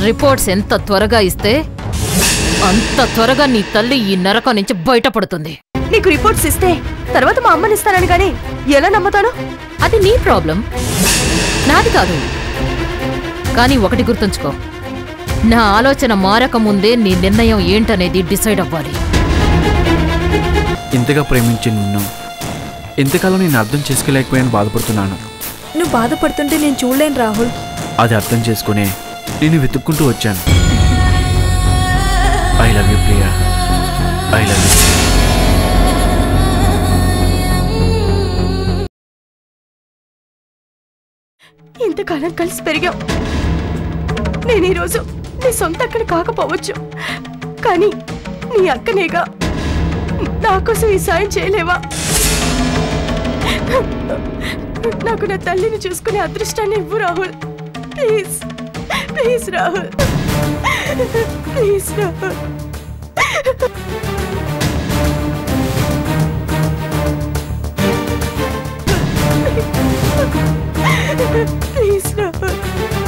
Reports ఎంత త్వరగా ఇస్తే అంత త్వరగా నీ తల్లి ఈ నరకం నుంచి బయటపడుతుంది నీకు రిపోర్ట్స్ ఇస్తే తర్వాత మా అమ్మని ఇస్తానని కానీ ఎలా నమ్ముతాను అది నీ ప్రాబ్లం నాది కాదు కానీ ఒకటి గుర్తుంచుకో నా ఆలోచన మారక ముందే నీ నిర్ణయం ఏంటనేది డిసైడ్ అవ్వాలి ఇంతగా ప్రేమించి నిన్ను ఇంతకాలం నేను అర్థం చేసుకోలేకపోయాను బాధపడుతున్నాను నువ్వు బాధపడుతుంటే నేను చూడలేను రాహుల్ అది అర్థం చేసుకునే నేను వెతుక్కుంటూ వచ్చాను I love you Priya I love you ఇంతకాలం కలిసి పెరిగాం నేను ఈరోజు నీ సొంత అక్కని కాకపోవచ్చు కానీ నీ అక్కనేగా నా కోసం ఈ సాయం చేయలేవా నాకు నా తల్లిని చూసుకునే అదృష్టాన్ని ఇవ్వు Rahul please please Rahul please Rahul please Rahul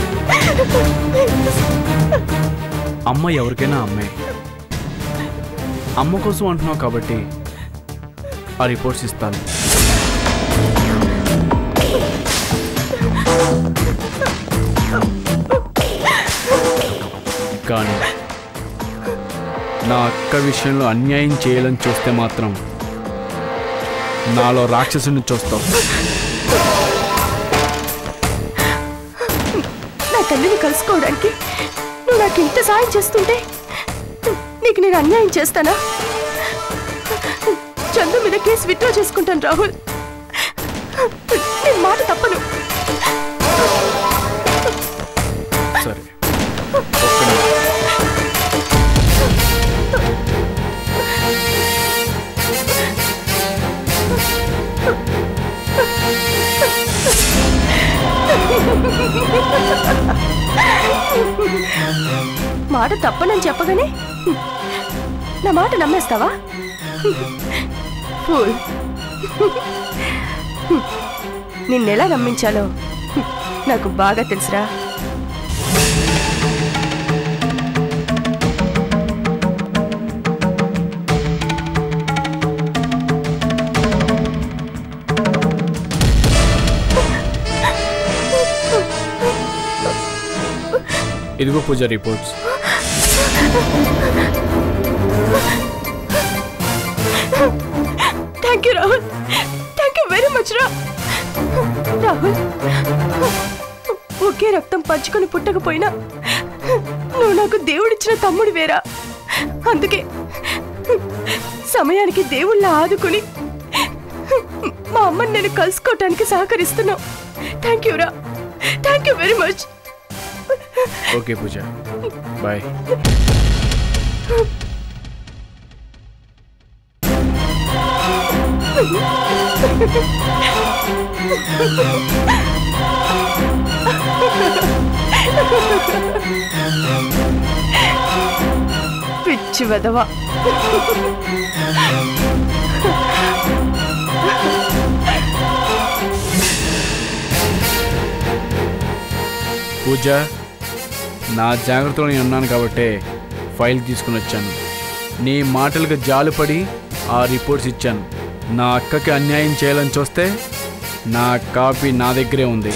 అమ్మ ఎవరికైనా అమ్మే అమ్మ కోసం అంటున్నావు కాబట్టి ఆ రిపోర్ట్స్ ఇస్తాను కానీ నా అక్క విషయంలో అన్యాయం చేయాలని చూస్తే మాత్రం నాలో రాక్షసుని చూస్తావు నా తల్లిని కలుసుకోవడానికి నువ్వు నాకు ఇంత సాయం చేస్తుంటే నీకు నేను అన్యాయం చేస్తానా చందు మీద కేసు విత్డ్రా చేసుకుంటాను రాహుల్ నేను మాట తప్పను సరే ఒక్క నిమిషం. మాట తప్పనని చెప్పగానే నా మాట నమ్మేస్తావా ఫూల్. నిన్నెలా నమ్మించాలో నాకు బాగా తెలుసురా ఇదిగో Pooja reports thank you Rahul thank you very much రా రాహుల్ ఒకే రక్తం పంచుకొని పుట్టకపోయినా నువ్వు నాకు దేవుడిచ్చిన తమ్ముడు వేరా అందుకే సమయానికి దేవుళ్ళ ఆదుకుని మా అమ్మని నేను కలుసుకోవటానికి సహకరిస్తున్నావు థ్యాంక్ యూ రా thank you very much okay Pooja bye పిచ్చి వెదవా పూజ నా జాగ్రత్తలో నేను ఉన్నాను కాబట్టే ఫైల్ తీసుకుని వచ్చాను నీ మాటలకు జాలుపడి ఆ రిపోర్ట్స్ ఇచ్చాను నా అక్కకి అన్యాయం చేయాలని చూస్తే నా కాపీ నా దగ్గరే ఉంది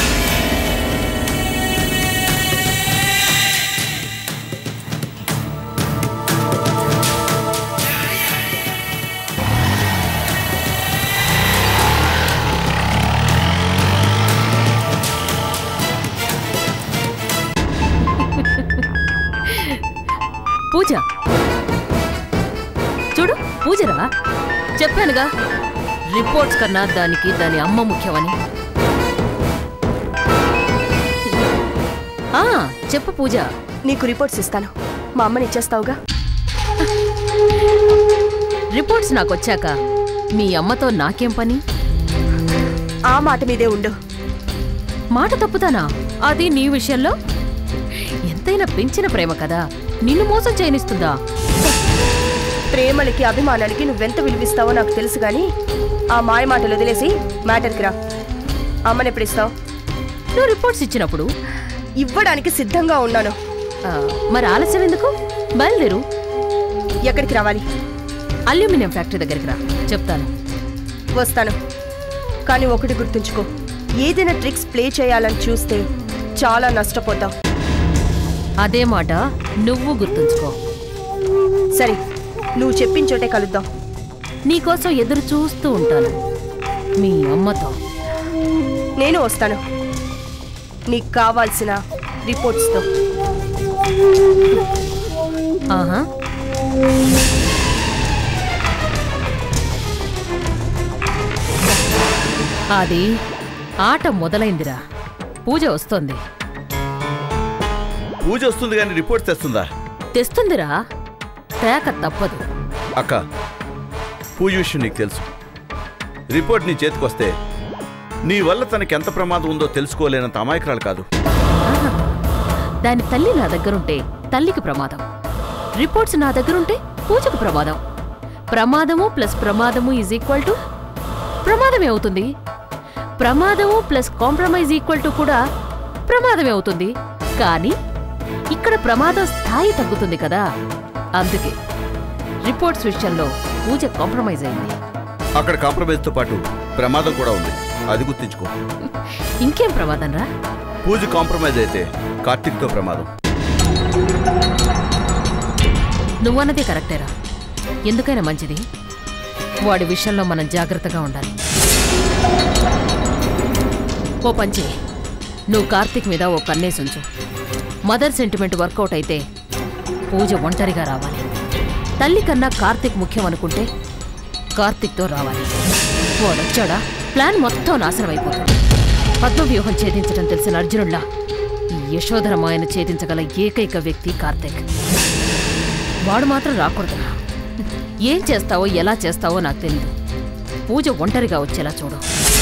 పూజ చూడు పూజరా చెప్పానుగా రిపోర్ట్స్ కన్నా దానికి దాని అమ్మ ముఖ్యమని ఆ, చెప్పు పూజ నీకు రిపోర్ట్స్ ఇస్తాను మా అమ్మని ఇచ్చేస్తావుగా రిపోర్ట్స్ నాకొచ్చాక మీ అమ్మతో నాకేం పని ఆ మాట మీదే ఉండు మాట తప్పుతానా అది నీ విషయంలో ఎంతైనా పెంచిన ప్రేమ కదా నిన్ను మోసం చేయనిస్తుందా ప్రేమలకి అభిమానానికి నువ్వెంత విలువిస్తావో నాకు తెలుసు గాని ఆ మాయ మాటలు వదిలేసి మ్యాటర్కి రా అమ్మని ఎప్పుడు ఇస్తావు నువ్వు రిపోర్ట్స్ ఇచ్చినప్పుడు ఇవ్వడానికి సిద్ధంగా ఉన్నాను ఆ, మరి ఆలస్యం ఎందుకు బయలుదేరు ఎక్కడికి రావాలి అల్యూమినియం ఫ్యాక్టరీ దగ్గరికి రా చెప్తాను వస్తాను కానీ ఒకటి గుర్తుంచుకో ఏదైనా ట్రిక్స్ ప్లే చేయాలని చూస్తే చాలా నష్టపోతావు అదే మాట నువ్వు గుర్తుంచుకో సరే నువ్వు చెప్పిన చోటే కలుద్దాం నీకోసం ఎదురు చూస్తూ ఉంటాను మీ అమ్మతో నేను వస్తాను నీకు కావాల్సిన రిపోర్ట్స్తో ఆహా అది ఆట మొదలైందిరా పూజ వస్తోంది పూజ వస్తుంది కానీ రిపోర్ట్ తెస్తుందా తెస్తుందిరా తేక తప్పదు అక్క పూజ విషయం నీకు తెలుసు రిపోర్ట్ నీ చేతికొస్తే నీ వల్ల తనకి ఎంత ప్రమాదం ఉందో తెలుసుకోలేనంత అమాయకురాలు కాదు ఆహా. దాని తల్లి నా దగ్గరుంటే తల్లికి ప్రమాదం రిపోర్ట్స్ నా దగ్గరుంటే పూజకు ప్రమాదం ప్రమాదము ప్లస్ ప్రమాదము ఈజ్ ఈక్వల్ టు ప్రమాదమే అవుతుంది ప్రమాదము ప్లస్ కాంప్రమైజ్ ఈక్వల్ టు కూడా ప్రమాదమే అవుతుంది కానీ ఇక్కడ ప్రమాదం స్థాయి తగ్గుతుంది కదా అందుకే రిపోర్ట్స్ విషయంలో పూజ కాంప్రమైజ్ అయింది అక్కడ కాంప్రమైజ్తో పాటు ప్రమాదం కూడా ఉంది అది గుర్తించుకో ఇంకేం ప్రమాదం రా పూజ కాంప్రమైజ్ అయితే కార్తీక్తో ప్రమాదం నువ్వన్నదే కరెక్టేరా ఎందుకైనా మంచిది వాడి విషయంలో మనం జాగ్రత్తగా ఉండాలి ఓ పంచి నువ్వు కార్తీక్ మీద ఓ కన్నేసి ఉంచు మదర్ సెంటిమెంట్ వర్కౌట్ అయితే పూజ ఒంటరిగా రావాలి తల్లి కన్నా కార్తీక్ ముఖ్యం అనుకుంటే కార్తీక్తో రావాలి వాడొచ్చాడా ప్లాన్ మొత్తం నాశనం అయిపోతుంది పద్మవ్యూహం ఛేదించడం తెలిసిన అర్జునుడిలా ఈ యశోధర మాయను ఛేదించగల ఏకైక వ్యక్తి కార్తీక్ వాడు మాత్రం రాకూడదు ఏం చేస్తావో ఎలా చేస్తావో నాకు తెలియదు పూజ ఒంటరిగా వచ్చేలా చూడు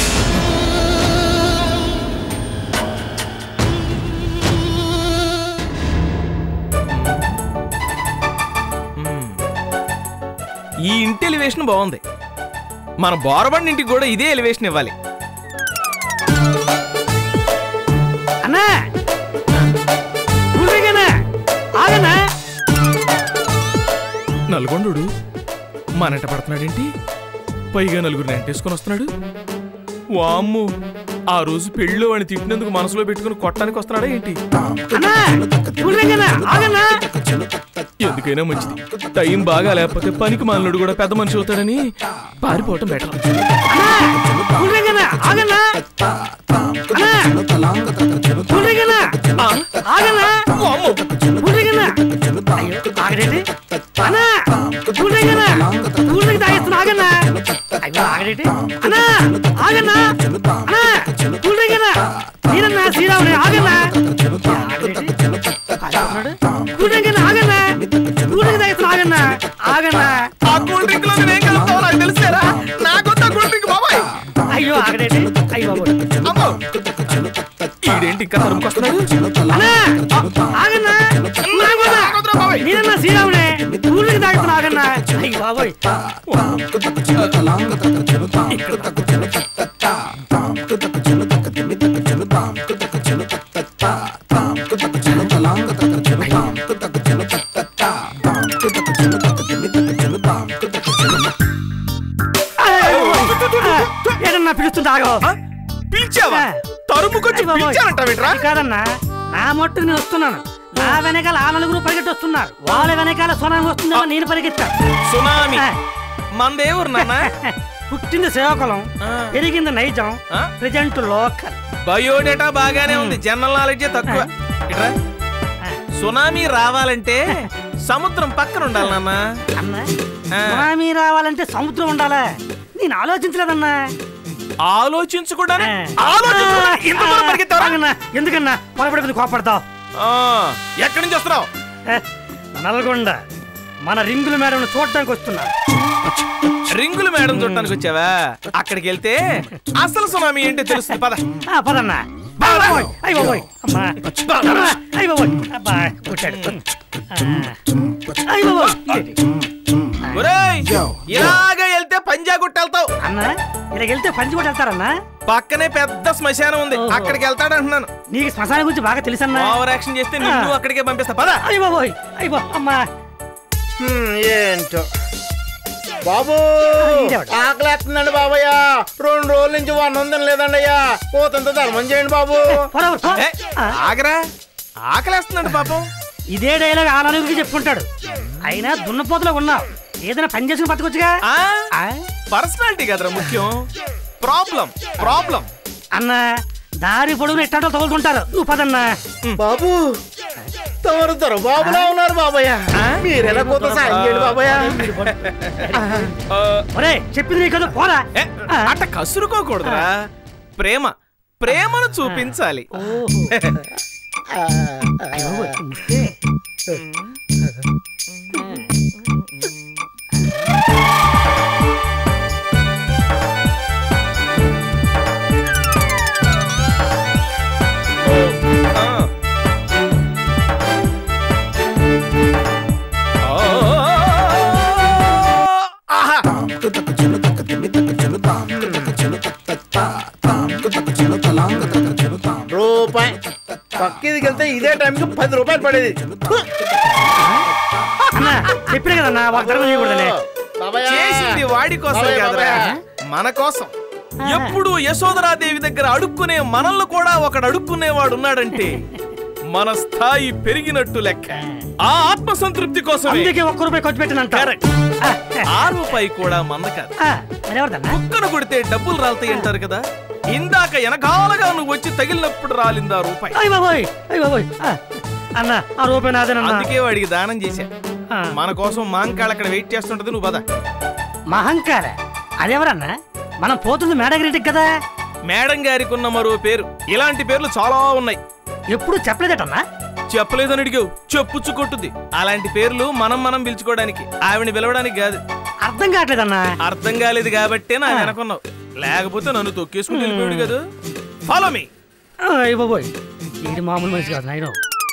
ఈ ఇంటి ఎలివేషన్ బాగుంది మన బోరబండి ఇంటికి కూడా ఇదే ఎలివేషన్ ఇవ్వాలి అన్నా ఊరికేనా ఆగనా నల్గొండు మనట పడుతున్నాడేంటి పైగా నలుగురిని ఎంటేసుకొని వస్తున్నాడు వామ్ము ఆ రోజు పెళ్ళిలో వాడిని తిట్టినందుకు మనసులో పెట్టుకుని కొట్టడానికి వస్తున్నాడా ఏంటి అన్నా ఊరికేనా ఆగనా ఎందుకైనా మంచిది టైం బాగా లేకపోతే పనికి మాలినోడు కూడా పెద్ద మనిషి అవుతాడని పారిపోవటం బెటర్ అన్నా ఊరికేనా ఆగనా అన్నా ఊరికేనా ఆగనా ఊరికేనా అయ్యో ఆగడేంటి అన్నా ఊరికేనా ఊరికి తాగిస్తున్నా ఆగన్నా అయ్యో ఆగడేంటి అన్నా ఆగన్నా అన్నా ఊరికేనా నేనన్నా శ్రీరాముని ఆగన్నా ఆగడేంటి ఊరికేనా ఆగన్నా ఊరికి తాగిస్తున్నా ఆగన్నా ఆగన్నా ఆ కూల్ డ్రింక్ లో నేనేం కలుపుతావో నాకు తెలుసారా నాకొద్దా కూల్ డ్రింక్ బాబాయ్ అయ్యో ఆగడేంటి అయ్యో బాబోయ్ అమ్మో ఈడేంటి ఇంకా తరుముకొస్తున్నాడు అన్నా ఆగన్నా ఆగన్నా నేనన్నా శ్రీరామునే ఊరికి తాగుతున్నా ఆగన్నా అయ్యి బాబోయ్ ఏదన్నా పిలుస్తుంటే ఆగో పిలిచావా తరుముకొచ్చి అయ్ బాబోయ్. పిలిచారంటావేంట్రా అది కాదన్నా నా మట్టుకు నేను వస్తున్నాను నా వెనకాల ఆ నలుగురు పరిగెట్టి వస్తున్నారు వాళ్ళ వెనకాల సునామీ వస్తుందేమో నేను పరిగెత్తా సునామీ ఆ. మందే ఊరు నాన్న పుట్టింది సేవకులం ఆ. పెరిగింది నైజం ఆ? ప్రజెంట్ లోకల్ బయోడేటా బాగానే ఉంది జనరల్ నాలెడ్జే తక్కువ ఇట్రా సునామీ రావాలంటే సముద్రం పక్కన ఉండాలి నాన్న అన్నా ఆ. సునామీ రావాలంటే సముద్రం ఉండాలా నేను ఆలోచించలేదన్నా ఆలోచించకూడనే ఆ. ఆలోచించకుండా ఇంత దూరం పరిగెత్తావరా? ఆగన్నా, ఎందుకన్నా పొరపడుకుని కోపడతావు ఆ ఎక్కడి నుంచి వస్తున్నావు నల్గొండ మన రింగుల మేడం చూడటానికి వస్తున్నా రింగులు మేడం చూడటానికి వచ్చావా అక్కడికి వెళ్తే అసలు సునామీ ఏంటో తెలుస్తుంది పద ఆ, పదన్నా బాబోయ్, అయ్ బాబోయ్, అమ్మా. అమ్మా, అయ్ బాబోయ్, అబ్బా, కొట్టాడు. ఆ, అయ్ బాబోయ్, ఇదేంటి? ఒరేయ్ ఇలాగే వెళ్తే పంజాబ్ పంజా కొట్టెళ్తావు అన్న ఇక్కడికి వెళ్తే పంచి కూడా వెళ్తారన్నా పక్కనే పెద్ద శ్మశానం ఉంది ఓహో. అక్కడికి వెళ్తాడు అంటున్నాను నీకు శ్మశానం గురించి బాగా తెలుసన్నా ఓవర్ యాక్షన్ చేస్తే నిన్ను ఆ. అక్కడికే పంపిస్తా పదా అయ్య బాబోయ్ అయ్యో అమ్మా హ్మ్, ఏంటో బాబు ఇదేవాడు. ఆకలేస్తుందండి బాబయ్య రెండు రోజుల నుంచి వన్ ఉందని లేదండి అయ్యా పోతంత ధర్మం చేయండి బాబు పోరా, పో. ఏ, ఆ, ఆగరా ఆకలేస్తున్నాడు పాపం ఇదే డైలాగ్ ఆ నలుగురికి చెప్పుకుంటాడు అయినా దున్నపోతలో ఉన్నావు ఏదైనా పని చేసుకుని బతకొచ్చుగా ఆ ఆ? పర్సనాలిటీ కదరా ముఖ్యం ప్రాబ్లం ప్రాబ్లం అన్న దారి పొడుగున ఎట్టాటో తగులుతుంటారు నువ్వు పదన్నా బాబు తమరు దొరబాబులా ఉన్నారు బాబయ్య మీరెలా కోత సాయం చేయండి బాబయ్య ఆ, ఒరే చెప్పింది నీ కదా పోరా ఏ, అట్ట కసురుకోకూడదురా ప్రేమ ప్రేమను చూపించాలి ఆ. ఆహా రూపాయి పక్కిదికి వెళ్తే ఇదే టైంకి పది రూపాయలు పడేది అన్న చెప్పినా కదన్నా వాడు ధర్మం చేయకూడదని బాబయ్య చేసింది వాడి కోసం బాబాయ్, కాదురా బాబాయ్. మన కోసం ఎప్పుడు యశోదరాదేవి దగ్గర అడుక్కునే మనల్ని కూడా ఒకడు అడుక్కునేవాడు ఉన్నాడంటే మన స్థాయి పెరిగినట్టు లెక్క ఆ ఆత్మ సంతృప్తి కోసమే అందుకే ఒక్క రూపాయి ఖర్చు పెట్టినంట Correct. ఆ రూపాయి కూడా మంద కాదు మరెవరిదన్నా కుక్కను కొడితే డబ్బులు రాలుతాయి అంటారు కదా ఇందాక వెనకాలగా నువ్వు వచ్చి తగిలినప్పుడు రాలిందా రూపాయి అయ్య బాబోయ్ అయ్య బాబోయ్ ఆ, అన్న ఆ రూపాయి నాదేనన్నా అందుకే వాడికి దానం చేశా ఆ, మన కోసం మాంకాళ అక్కడ వెయిట్ చేస్తుంటది నువ్వు పద మహంకార అదెవరన్నా మనం పోతుంది మేడగిరింటికి కదా మేడం గారికి ఉన్న మరో పేరు ఇలాంటి పేర్లు చాలా ఉన్నాయి ఎప్పుడు చెప్పలేదటన్నా చెప్పలేదని అడిగావు చెప్పుచ్చు కొట్టుద్ది అలాంటి పేర్లు మనం మనం పిలుచుకోవడానికి ఆవిడని పిలవడానికి కాదు అర్థం కావట్లేదన్నా అర్థం కాలేదు కాబట్టే నా వెనకున్నావు లేకపోతే నన్ను తొక్కేసుకుని వెళ్ళిపోయాడు కదా ఫాలో మీ ఆ, అయ్య బాబోయ్ ఇది మామూలు మనిషి కాదు నాయన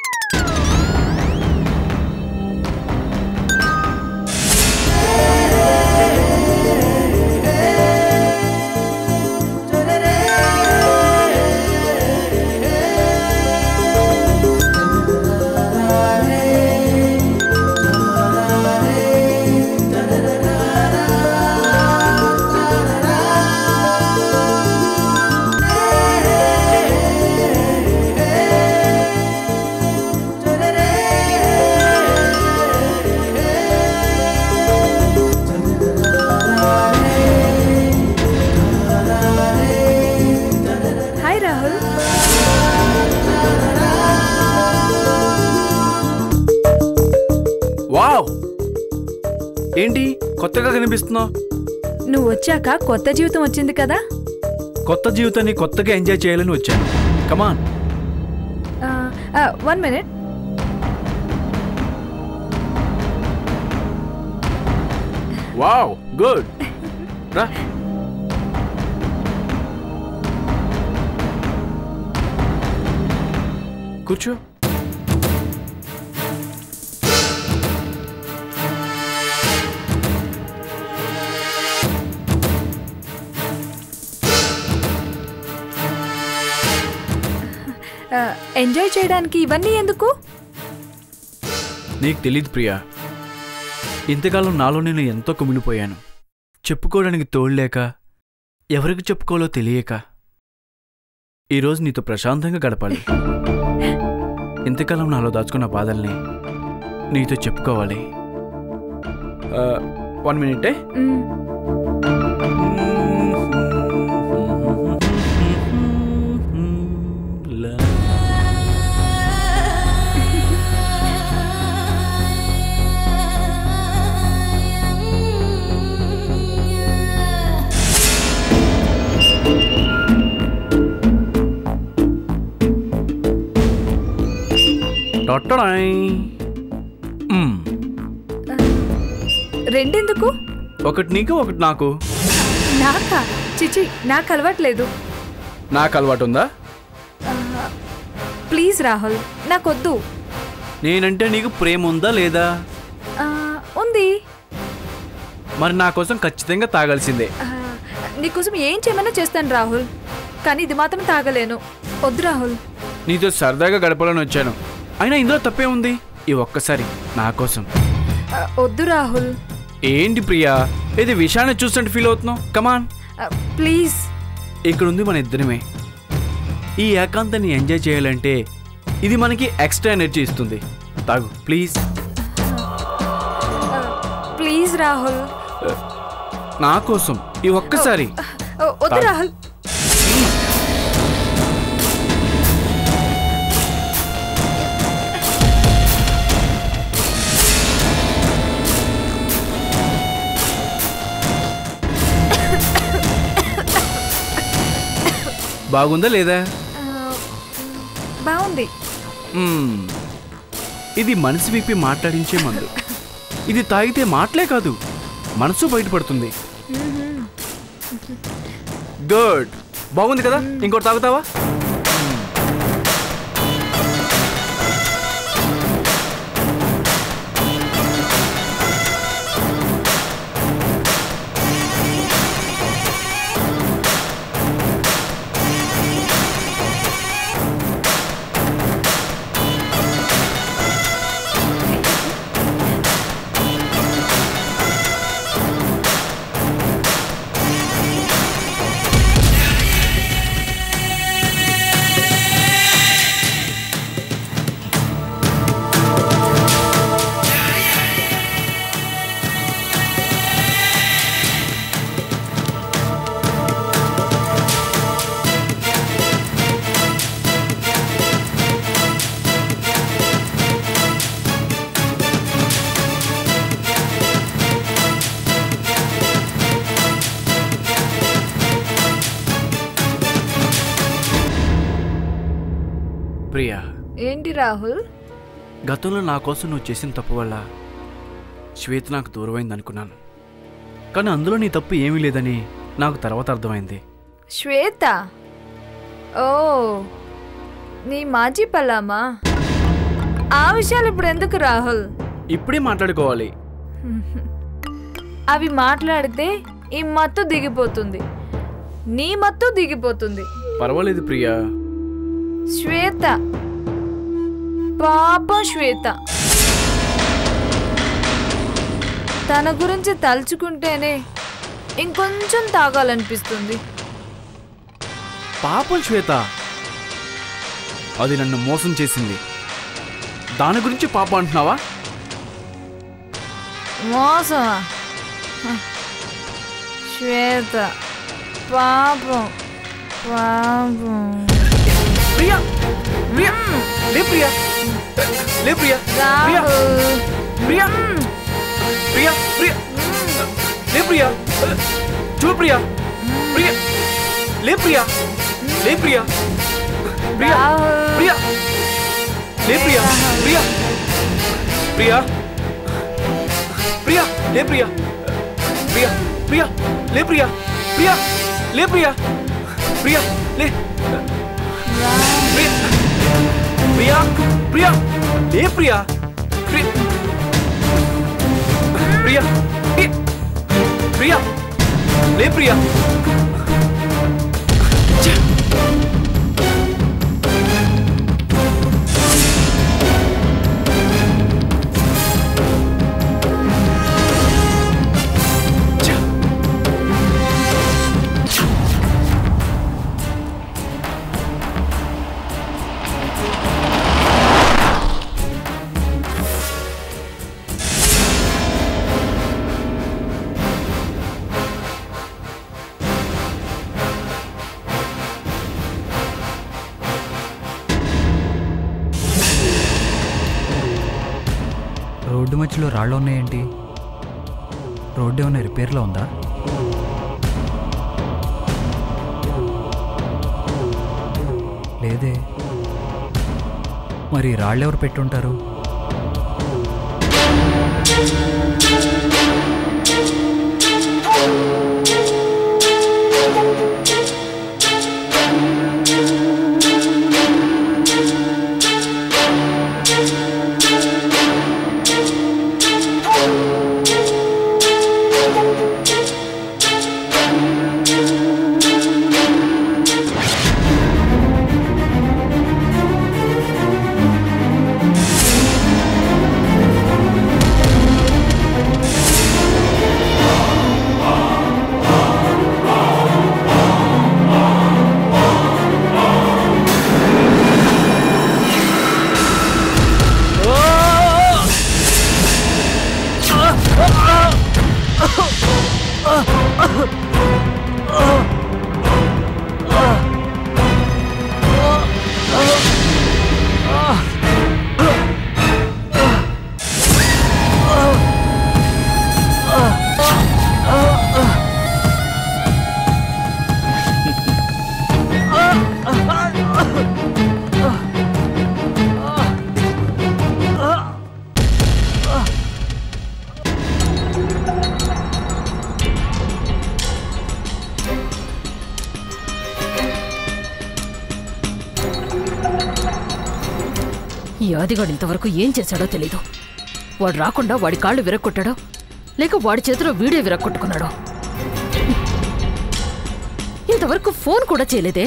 హాయ్ రాహుల్ వావ్ ఏంటి కొత్తగా కనిపిస్తున్నావు నువ్వు వచ్చాక కొత్త జీవితం వచ్చింది కదా కొత్త జీవితాన్ని కొత్తగా ఎంజాయ్ చేయాలని వచ్చాను come on one minute wow good రా కూర్చో ఎంజాయ్ చేయడానికి ఇవన్నీ ఎందుకు నీకు తెలియదు ప్రియా ఇంతకాలం నాలో నేను ఎంతో కుమిలిపోయాను చెప్పుకోవడానికి తోడలేక ఎవరికి చెప్పుకోవాలో తెలియక ఈరోజు నీతో ప్రశాంతంగా గడపాలి ఇంతకాలం నాలో దాచుకున్న బాధల్ని నీతో చెప్పుకోవాలి వన్ మినిటే మ్, టొట్టడాయ్. మ్మ్. రెండెందుకు ఒకటి నీకు ఒకటి నాకు నాకా చిచి నాకు అలవాట్లేదు నాకు అలవాటు ఉందా ప్లీజ్ రాహుల్ నాకొద్దు నేనంటే నీకు ప్రేమ ఉందా లేదా ఆ, ఉంది మరి నా కోసం ఖచ్చితంగా తాగాల్సిందే ఆ, నీకోసం ఏం చేయమన్నా చేస్తాను రాహుల్ కానీ ఇది మాత్రం తాగలేను వద్దు రాహుల్ నీతో సరదాగా గడపాలని వచ్చాను అయినా ఇందులో తప్పే ఉంది ఈ ఒక్కసారి నా కోసం ఆ, వద్దు రాహుల్ ఏంటి ప్రియా ఇది విషయాన్ని చూస్తుంటే ఫీల్ అవుతున్నావు కమాన్ ఆ, ప్లీజ్ ఇక్కడ ఉంది మన ఇద్దరమే ఈ ఏకాంతాన్ని ఎంజాయ్ చేయాలంటే ఇది మనకి ఎక్స్ట్రా ఎనర్జీ ఇస్తుంది తాగు ప్లీజ్ ప్లీజ్ రాహుల్ నా కోసం ఈ ఒక్కసారి ఆ, వద్దు తాగు. రాహుల్ బాగుందా లేదా ఆ, బాగుంది మ్మ్. ఇది మనసు విప్పి మాట్లాడించే మందు ఇది తాగితే మాటలే కాదు మనసు బయటపడుతుంది గుడ్ బాగుంది కదా ఇంకోటి తాగుతావా ప్రియా ఏంటి రాహుల్ గతంలో నా కోసం నువ్వు చేసిన తప్పు వల్ల శ్వేత నాకు దూరమైంది అనుకున్నాను కానీ అందులో నీ తప్పు ఏమీ లేదని నాకు తర్వాత అర్థమైంది శ్వేత ఓ నీ మాజీ పల్లామా ఆ విషయాలు ఇప్పుడు ఎందుకు రాహుల్ ఇప్పుడే మాట్లాడుకోవాలి అవి మాట్లాడితే ఈ మత్తు దిగిపోతుంది నీ మత్తు దిగిపోతుంది పర్వాలేదు ప్రియా శ్వేత పాపం శ్వేత తన గురించి తలుచుకుంటేనే ఇంకొంచెం తాగాలనిపిస్తుంది పాపం శ్వేత అది నన్ను మోసం చేసింది దాని గురించి పాప అంటున్నావా మోసమా హ. శ్వేత పాపం పాపం ప్రియా ప్రియా లే ప్రియా లే ప్రియా ప్రియా రాహుల్ ప్రియా ప్రియా ప్రియా లే ప్రియా చూడు ప్రియా ప్రియా లే ప్రియా లే ప్రియా ప్రియా రాహుల్ ప్రియా లే ప్రియా ప్రియా ప్రియా ప్రియా లే ప్రియా ప్రియా ప్రియా లే ప్రియా ప్రియా లే ప్రియా ప్రియా లే ప్రియా ప్రియా ప్రియా లే ప్రియా ప్రి- ప్రియా ప్రి- ప్రియా లే ప్రియా ఛే! ఛే! రోడ్డు మధ్యలో రాళ్ళు ఉన్నాయేంటి రోడ్డు ఏమైనా రిపేర్లో ఉందా లేదే మరి రాళ్ళు ఎవరు పెట్టుంటారు ఈ ఆదిగాడు ఇంతవరకు ఏం చేశాడో తెలీదు వాడు రాకుండా వాడి కాళ్ళు విరక్కొట్టాడో లేక వాడి చేతిలో వీడియో విరక్కొట్టుకున్నాడో ఇంతవరకు ఫోన్ కూడా చేయలేదే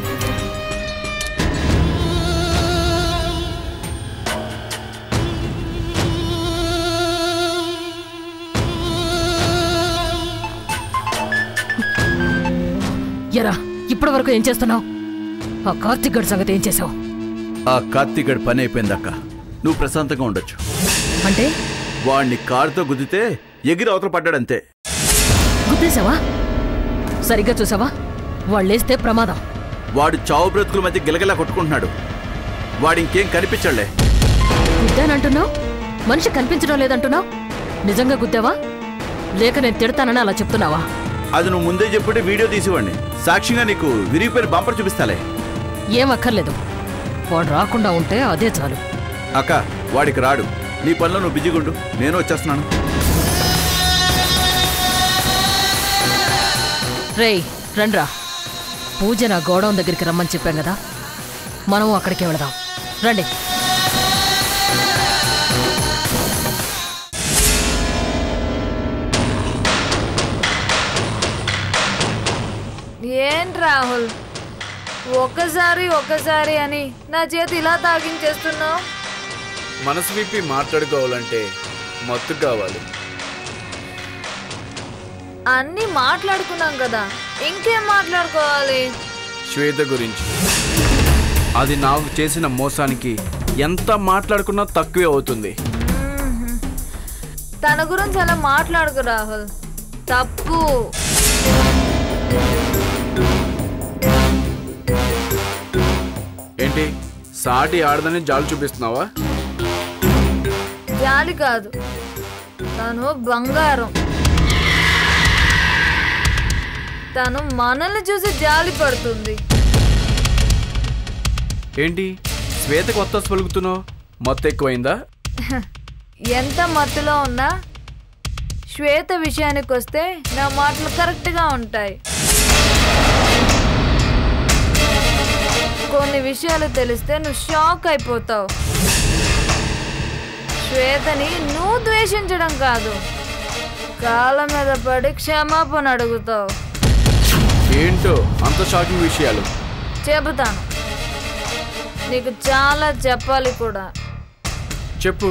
ఎరా ఇప్పటి వరకు ఏం చేస్తున్నావు ఆ కార్తిక్ గడి సంగతి ఏం చేసావు ఆ కార్తీక్ పని అయిపోయిందక్క నువ్వు ప్రశాంతంగా ఉండొచ్చు అంటే వాడిని కారుతో గుద్దితే ఎగిరి అవతల పడ్డాడంతే గుద్దేశావా సరిగ్గా చూసావా వాళ్ళేస్తే ప్రమాదం వాడు చావు బ్రతుకుల మధ్య గిలగిలా కొట్టుకుంటున్నాడు వాడు ఇంకేం కనిపించలే గుద్దానంటున్నావు మనిషి కనిపించడం లేదంటున్నావు నిజంగా గుద్దావా లేక నేను తిడతానని అలా చెప్తున్నావా అది నువ్వు ముందే చెప్పుంటే వీడియో తీసివ్వండి సాక్షిగా నీకు విరిగిపోయిన బంపర్ చూపిస్తాలే ఏం అక్కర్లేదు వాడు రాకుండా ఉంటే అదే చాలు అక్క వాడికి రాడు నీ పనిలో నువ్వు బిజీగా ఉండు నేను వచ్చేస్తున్నాను రేయ్ రండ్రా పూజ నా గోడౌన్ దగ్గరికి రమ్మని చెప్పాం కదా మనం అక్కడికే వెళదాం రండి ఏంటి రాహుల్ ఒక్కసారి ఒక్కసారి అని నా చేతి ఇలా తాగించేస్తున్నావు మనసు విప్పి మాట్లాడుకోవాలంటే మత్తు కావాలి అన్నీ మాట్లాడుకున్నాం కదా ఇంకేం మాట్లాడుకోవాలి శ్వేత గురించి అది నాకు చేసిన మోసానికి ఎంత మాట్లాడుకున్నా తక్కువే అవుతుంది తన గురించి అలా మాట్లాడుకు రాహుల్ తప్పు ఏంటి సాటి ఆడదని జాలు చూపిస్తున్నావా జాలి కాదు తను బంగారం తను మనల్ని చూసి జాలి పడుతుంది ఏంటి శ్వేత కొత్త పలుకుతున్నావు మొత్తం ఎక్కువైందా ఎంత మత్తులో ఉన్నా శ్వేత విషయానికి వస్తే నా మాటలు కరెక్ట్గా ఉంటాయి కొన్ని విషయాలు తెలిస్తే నువ్వు షాక్ అయిపోతావు శ్వేతని నువ్వు ద్వేషించడం కాదు కాళ్ళ మీద పడి క్షమాపణ అడుగుతావు ఏంటో అంత షాకింగ్ విషయాలు చెబుతాను నీకు చాలా చెప్పాలి కూడా చెప్పు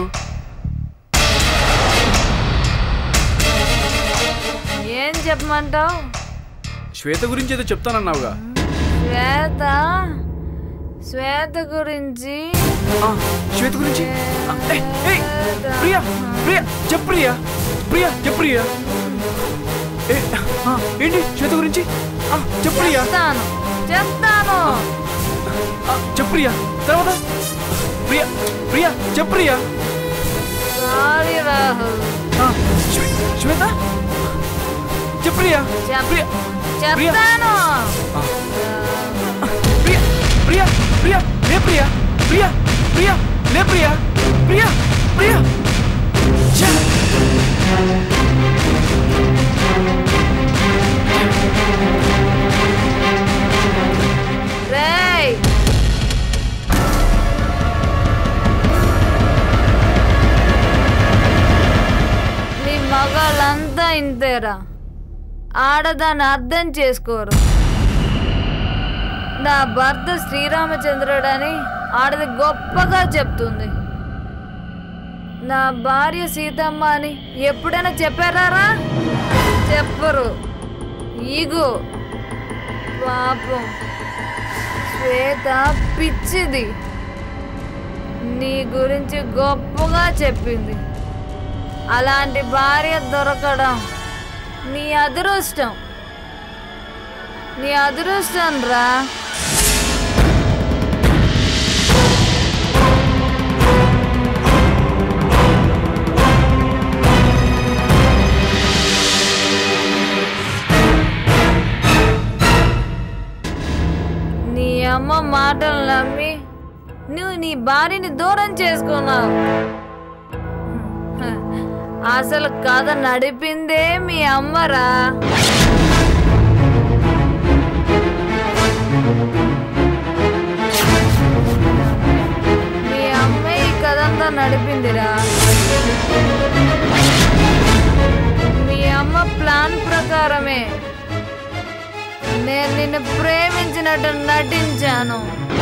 ఏం చెప్పమంటావు శ్వేత గురించి ఏదో చెప్తానన్నావుగా శ్వేత శ్వేత గురించి ఆ, శ్వేత గురించి ఆ, ఏయ్, ఏయ్, ప్రియా ప్రియా చెప్పు ప్రియా ప్రియా చెప్పు ప్రియా ఏ, ఆ, ఏంటి శ్వేత గురించి ఆ, చెప్పు ప్రియా చెప్తాను చెప్తాను ఆ, చెప్పు ప్రియా తర్వాత ప్రియా ప్రియా చెప్పు ప్రియా సారీ రాహుల్ ఆ, శ్వే- శ్వేత చెప్పు ప్రియా చెప్- ప్రియా ప్రియా చెప్తాను ప్రియా ప్రియా ప్రియా లే ప్రియా ప్రియా ప్రియా లే ప్రియా ప్రియా ప్రియా ఛే! రేయ్ మీ మగాళ్ళంతా ఇంతేరా ఆడదాన్ని అర్థం చేసుకోరు నా భర్త శ్రీరామచంద్రుడని ఆడది గొప్పగా చెప్తుంది నా భార్య సీతమ్మ అని ఎప్పుడైనా చెప్పారా చెప్పరు ఈగో పాపం శ్వేత పిచ్చిది నీ గురించి గొప్పగా చెప్పింది అలాంటి భార్య దొరకడం నీ అదృష్టం నీ అదృష్టం రా నీ అమ్మ మాటలు నమ్మి నువ్వు నీ భార్యని దూరం చేసుకున్నావు అసలు కథ నడిపిందే మీ అమ్మరా మీ అమ్మ ఈ కథ అంతా నడిపిందిరా మీ అమ్మ ప్లాన్ ప్రకారమే నేను నిన్ను ప్రేమించినట్టు నటించాను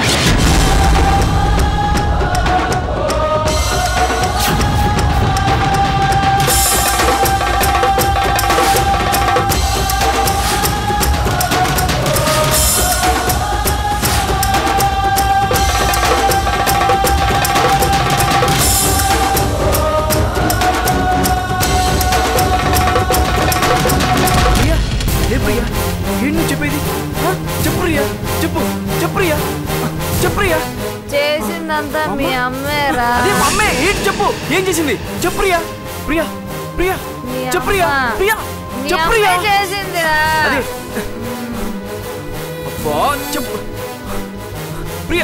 ప్రియా ఏ ప్రియా ఏంటి నువ్వు చెప్పేది ఆ, చెప్పు ప్రియా చెప్పు చెప్పు ప్రియా ఆ, చెప్పు ప్రియా చేసిందంతా మీ అమ్మేరా అదే మా అమ్మే ఏంటి చెప్పు ఏం చేసింది చెప్పు ప్రియా ప్రియా ప్రియా మీ చెప్పు ప్రియా అమ్మ. ప్రియా మీ చెప్పు అమ్మే ప్రియా చేసిందిరా అదే అబ్బా చెప్పు ప్రియా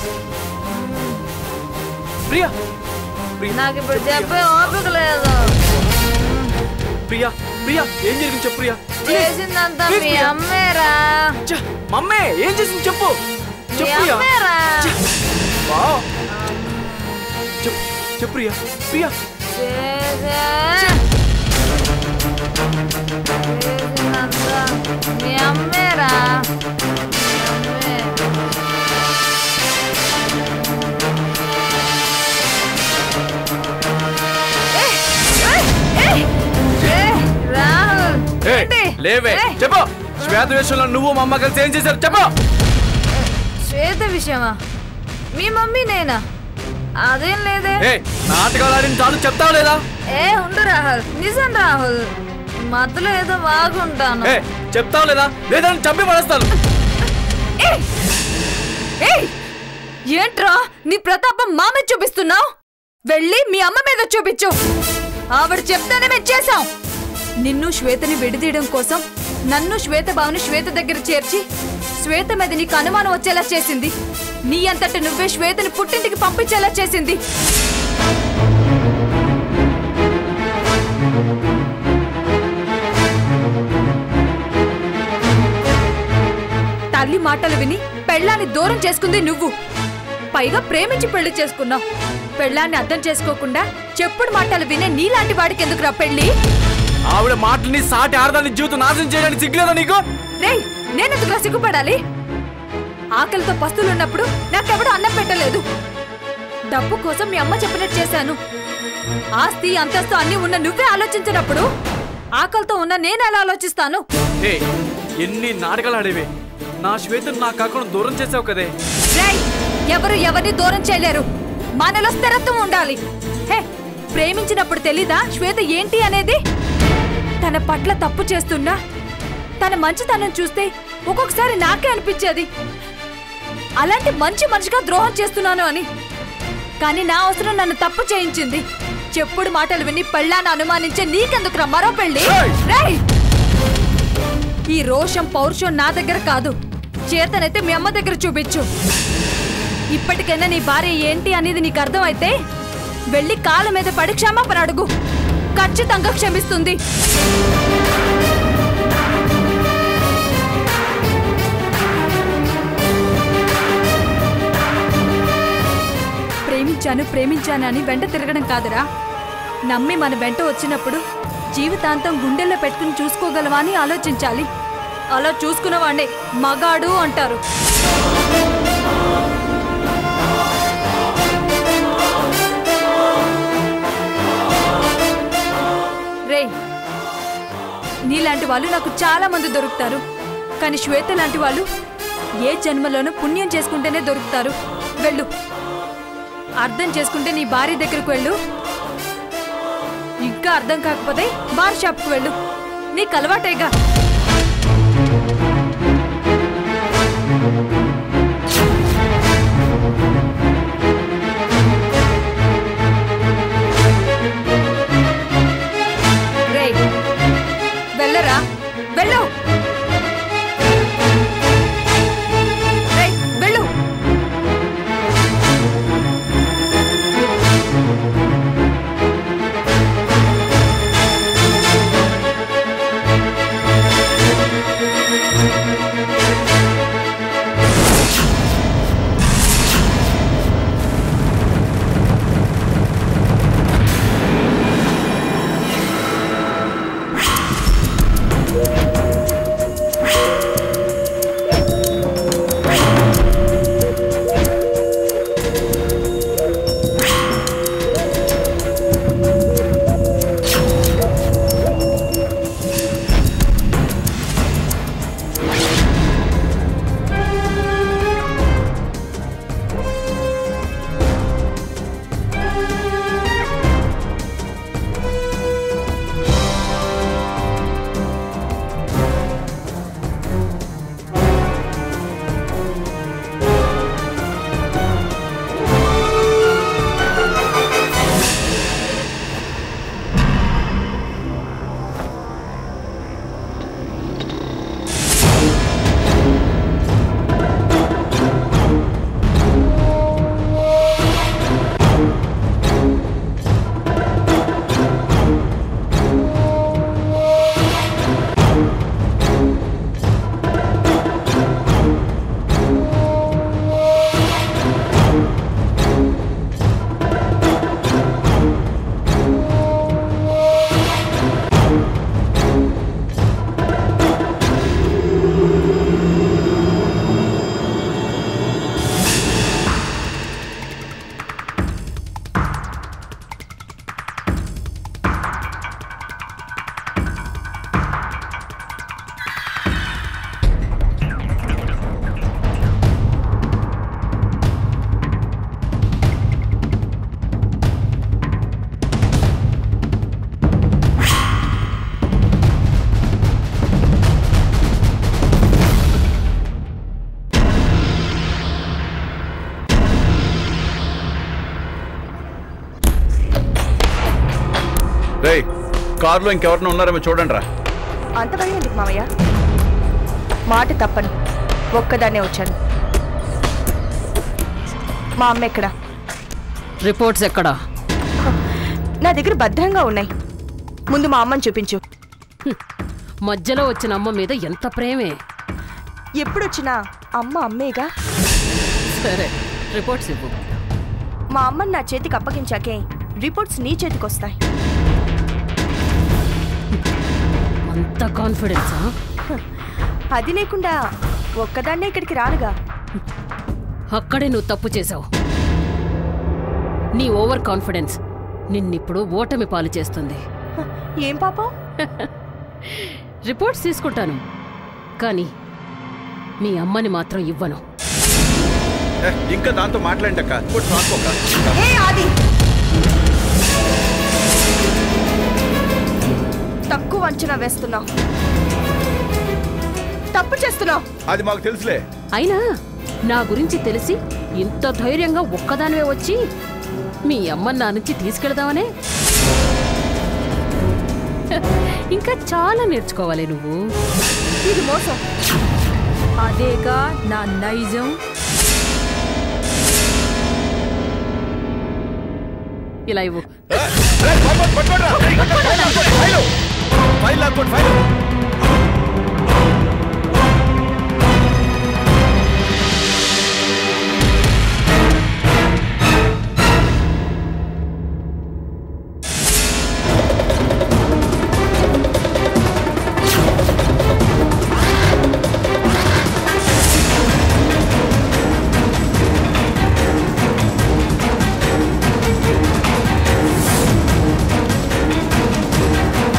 ప్రియా ప్రియా నాకు ఇప్పుడు చెప్పే ఓపిక లేదు ప్రియా ప్రియా ఏం జరిగింది చెప్పు ప్రియా చేసిందంతా Please, మీ ప్రియా. అమ్మేరా ఛ, మా అమ్మే ఏం చేసింది చెప్పు మీ చెప్పు ప్రియా అమ్మేరా బా చెప్పు చెప్పు ప్రియా ప్రియా చేసే చేసిందంతా మీ అమ్మేరా మీ అమ్మే. ఏయ్, ఏయ్, ఏయ్, ఏయ్, రాహుల్ ఏయ్, ఏంటి? లేవే ఏయ్, చెప్పు శ్వేత విషయంలో నువ్వు మా అమ్మ కలిసి ఏం చేశారు చెప్పు శ్వేత విషయమా మీ మమ్మీ నేనా అదేం లేదే ఏ నాటకాలు ఆడిన చాలు చెప్తావు లేదా ఏ ఉండు రాహుల్ నిజం రాహుల్ మధ్యలో ఏదో బాగుంటాను ఏ చెప్తావు లేదా లేదని చంపి పడేస్తాను ఏయ్! ఏయ్! ఏంట్రా నీ ప్రతాపం మా మీద చూపిస్తున్నావు వెళ్ళి మీ అమ్మ మీద చూపించు ఆవిడ చెప్తానే మేము చేశాం నిన్ను శ్వేతని విడదీయడం కోసం నన్ను శ్వేత బావని శ్వేత దగ్గర చేర్చి శ్వేత మీద నీకు అనుమానం వచ్చేలా చేసింది నీ అంతట నువ్వే శ్వేతని పుట్టింటికి పంపించేలా చేసింది తల్లి మాటలు విని పెళ్ళాన్ని దూరం చేసుకుంది నువ్వు పైగా ప్రేమించి పెళ్లి చేసుకున్నావు పెళ్ళాన్ని అర్థం చేసుకోకుండా చెప్పుడు మాటలు వినే నీలాంటి వాడికి ఎందుకురా పెళ్లి ఆవిడ మాటని సాటి ఆడదాని జీవితం నాశనం చేయడానికి సిగ్గులేదా నీకు రేయ్ నేనెందుకురా సిగ్గుపడాలి ఆకలితో పస్తులున్నప్పుడు నాకెవడూ అన్నం పెట్టలేదు డబ్బు కోసం మీ అమ్మ చెప్పినట్టు చేశాను ఆస్తి అంతస్తు అన్ని ఉన్న నువ్వే ఆలోచించినప్పుడు ఆకలితో ఉన్న నేను ఎలా ఆలోచిస్తాను ఏ ఎన్ని నాటకాలు ఆడేవి నా శ్వేతను నా కాకుండా దూరం చేసావు కదే రేయ్ ఎవరు ఎవరిని దూరం చేయలేరు మనలో స్థిరత్వం ఉండాలి హే ప్రేమించినప్పుడు తెలీదా శ్వేత ఏంటి అనేది తన పట్ల తప్పు చేస్తున్నా తన మంచితనం చూస్తే ఒక్కొక్కసారి నాకే అనిపించేది అలాంటి మంచి మనిషిగా ద్రోహం చేస్తున్నాను అని కానీ నా అవసరం నన్ను తప్పు చేయించింది చెప్పుడు మాటలు విని పెళ్ళాన్ని అనుమానించే నీకెందుకురా మరో పెళ్ళి రేయ్! ఈ రోషం పౌరుషం నా దగ్గర కాదు చేతనైతే మీ అమ్మ దగ్గర చూపించు ఇప్పటికైనా నీ భార్య ఏంటి అనేది నీకు అర్థమైతే వెళ్ళి కాళ్ళ మీద పడి క్షమాపణ అడుగు ఖచ్చితంగా క్షమిస్తుంది ప్రేమించాను ప్రేమించాను అని వెంట తిరగడం కాదురా నమ్మి మన వెంట వచ్చినప్పుడు జీవితాంతం గుండెల్లో పెట్టుకుని చూసుకోగలవా అని ఆలోచించాలి అలా చూసుకున్నవాడే మగాడు అంటారు రే నీలాంటి వాళ్ళు నాకు చాలా మంది దొరుకుతారు కానీ శ్వేత లాంటి వాళ్ళు ఏ జన్మలోనూ పుణ్యం చేసుకుంటేనే దొరుకుతారు వెళ్ళు అర్థం చేసుకుంటే నీ భార్య దగ్గరకు వెళ్ళు ఇంకా అర్థం కాకపోతే బార్ షాప్కి వెళ్ళు నీకు అలవాటేగా రేయ్, వెళ్ళరా వెళ్ళు రేయ్, వెళ్ళు రేయ్ కారులో ఇంకెవరైనా ఉన్నారేమో చూడండి రా అంత భయం ఎందుకు మామయ్య మాట తప్పను ఒక్కదాన్నే వచ్చాను మా అమ్మ ఎక్కడ రిపోర్ట్స్ ఎక్కడా నా దగ్గర భద్రంగా ఉన్నాయి ముందు మా అమ్మని చూపించు మధ్యలో వచ్చిన అమ్మ మీద ఎంత ప్రేమే ఎప్పుడొచ్చినా అమ్మ అమ్మేగా సరే రిపోర్ట్స్ ఇవ్వు మా అమ్మని నా చేతికి అప్పగించాకే రిపోర్ట్స్ నీ చేతికి వస్తాయి అంత కాన్ఫిడెన్సా అది లేకుండా ఒక్కదాన్నే ఇక్కడికి రానుగా అక్కడే నువ్వు తప్పు చేశావు నీ ఓవర్ కాన్ఫిడెన్స్ నిన్నిప్పుడు ఓటమి పాలు చేస్తుంది హ, ఏం పాపం రిపోర్ట్స్ తీసుకుంటాను కానీ మీ అమ్మని మాత్రం ఇవ్వను ఏ, ఇంకా దాంతో మాట్లాడండి అక్క రాసుకోక ఏ ఆది తక్కువ అంచనా వేస్తున్నావు తప్పు చేస్తున్నావు అది మాకు తెలుసులే అయినా నా గురించి తెలిసి ఇంత ధైర్యంగా ఒక్కదానివే వచ్చి మీ అమ్మ నా నుంచి తీసుకెళదామనే ఇంకా చాలా నేర్చుకోవాలి నువ్వు ఇది మోసం అదేగా నా నైజం ఇలా ఇవ్వు ఫైల్ లాక్కోండి ఫైల్ ఆ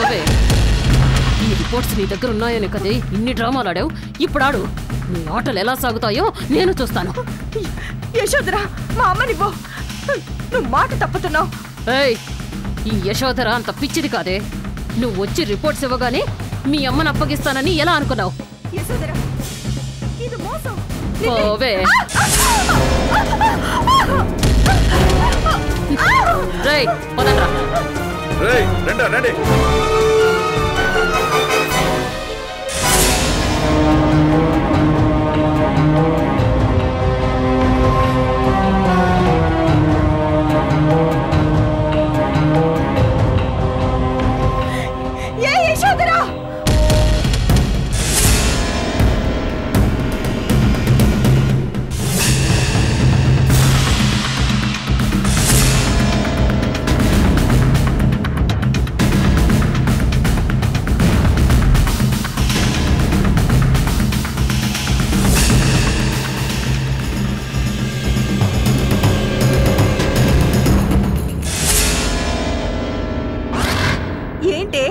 నవ్వవే ఈ రిపోర్ట్స్ నీ దగ్గర ఉన్నాయని కదే ఇన్ని డ్రామాలు ఆడావు ఇప్పుడు ఆడు నీ ఆటలు ఎలా సాగుతాయో నేను చూస్తాను యశోదరా మా అమ్మనివ్వు నువ్వు మాట తప్పుతున్నావు ఏయ్ ఈ యశోధర అంత పిచ్చిది కాదే నువ్వు వచ్చి రిపోర్ట్స్ ఇవ్వగానే మీ అమ్మని అప్పగిస్తానని ఎలా అనుకున్నావు యశోదరా ఇది మోసం పోవే రేయ్ పదండ్రా రేయ్ రండి రండి ఏ యశోదరా ఏంటి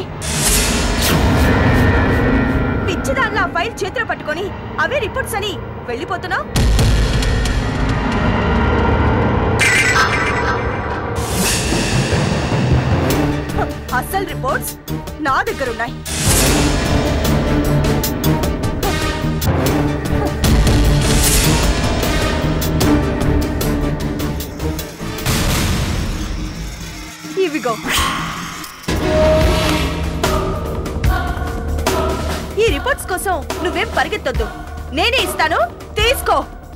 పిచ్చిదాన్లా ఆ ఫైల్ చేతిలో పట్టుకొని అవే రిపోర్ట్స్ అని వెళ్ళిపోతున్నావు అసలు రిపోర్ట్స్ నా దగ్గర ఉన్నాయి ఇవిగో ఈ రిపోర్ట్స్ కోసం నువ్వేం పరిగెత్తొద్దు నేనే ఇస్తాను తీసుకో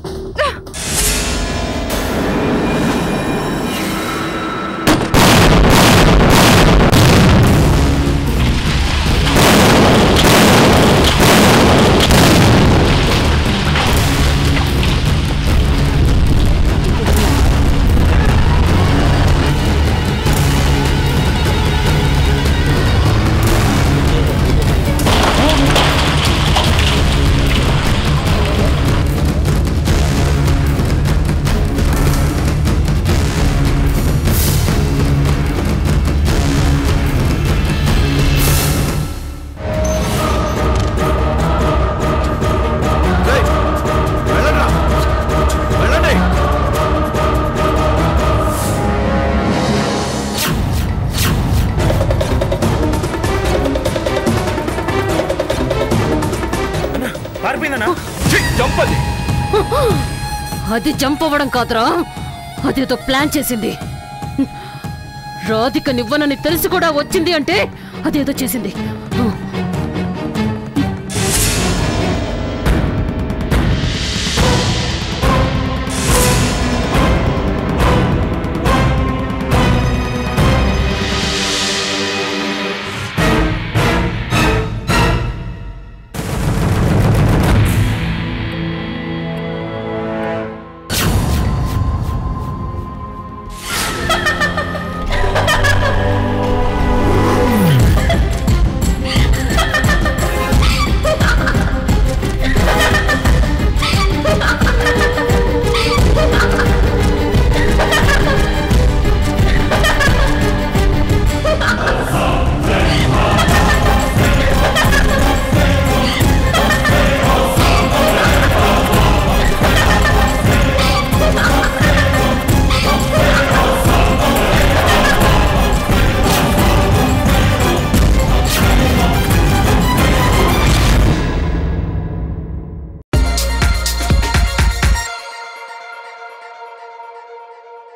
రేయ్, వెళ్ళండ్రా. వెళ్ళండి పారిపోయిందన్నా ఛీ, చంపది అది చంపవడం కాదురా అదేదో ప్లాన్ చేసింది రాధిక నివ్వనని తెలిసి కూడా వచ్చింది అంటే అదేదో చేసింది